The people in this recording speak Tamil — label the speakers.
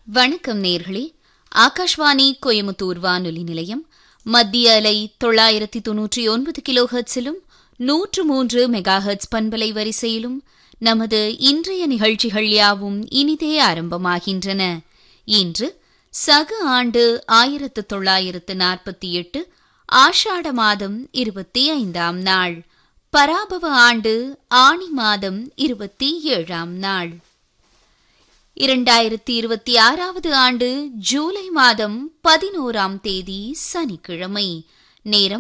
Speaker 1: வணக்கம் நேர்களே ஆகாஷ்வாணி கோயமுத்தூர் வானொலி நிலையம் மத்திய அலை தொள்ளாயிரத்தி தொன்னூற்றி ஒன்பது கிலோ ஹெர்ட்ஸிலும் நூற்று மூன்று மெகா ஹெர்ட்ஸ் பண்பலை வரிசையிலும் நமது இன்றைய நிகழ்ச்சிகள் யாவும் இனிதே ஆரம்பமாகின்றன இன்று சக ஆண்டு ஆயிரத்து தொள்ளாயிரத்து நாற்பத்தி எட்டு ஆஷாட மாதம் இருபத்தி ஐந்தாம் நாள் பராபவ ஆண்டு ஆணி மாதம் இருபத்தி ஏழாம் நாள் இரண்டாயிரத்தி இருபத்தி ஆறாவது ஆண்டு ஜூலை மாதம் பதினோராம் தேதி சனிக்கிழமை நேரம்